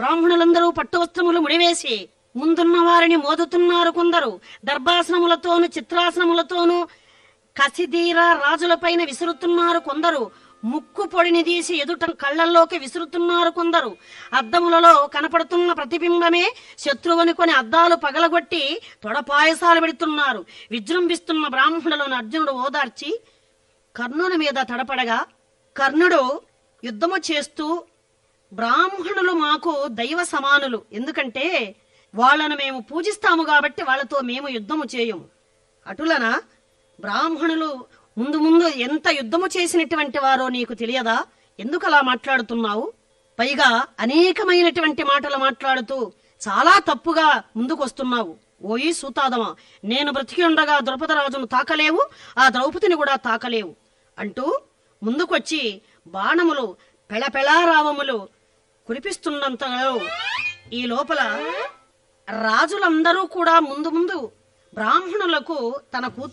బ్రాహ్మణులందరూ పట్టు వస్త్రములు ముడివేసి ముందున్న వారిని మోదుతున్నారు కొందరు దర్భాసనములతోనూ చిత్రాసనములతోనూ కసిదీర రాజులపైన విసురుతున్నారు కొందరు ముక్కు పొడిని తీసి ఎదుట కళ్ళల్లోకి విసురుతున్నారు కొందరు అద్దములలో కనపడుతున్న ప్రతిబింబమే శత్రువనుకొని అద్దాలు పగలగొట్టి తొడపాయసాలు పెడుతున్నారు విజృంభిస్తున్న బ్రాహ్మణులను అర్జునుడు ఓదార్చి కర్ణుని మీద తడపడగా కర్ణుడు యుద్ధము చేస్తూ బ్రాహ్మణులు మాకు దైవ సమానులు ఎందుకంటే వాళ్ళను మేము పూజిస్తాము కాబట్టి వాళ్ళతో మేము యుద్ధము చేయము అటులన బ్రాహ్మణులు ముందు ముందు ఎంత యుద్ధము చేసినటువంటి వారో నీకు తెలియదా ఎందుకు అలా మాట్లాడుతున్నావు పైగా అనేకమైనటువంటి మాటలు మాట్లాడుతూ చాలా తప్పుగా ముందుకొస్తున్నావు ఓయి సూతాదమా నేను బ్రతికి ఉండగా ద్రౌపదరాజును తాకలేవు ఆ ద్రౌపదిని కూడా తాకలేవు అంటూ ముందుకొచ్చి బాణములు పెళపెళారావములు కురిపిస్తున్నంతలో ఈ లోపల రాజులందరూ కూడా ముందు ముందు బ్రాహ్మణులకు తన కూతురు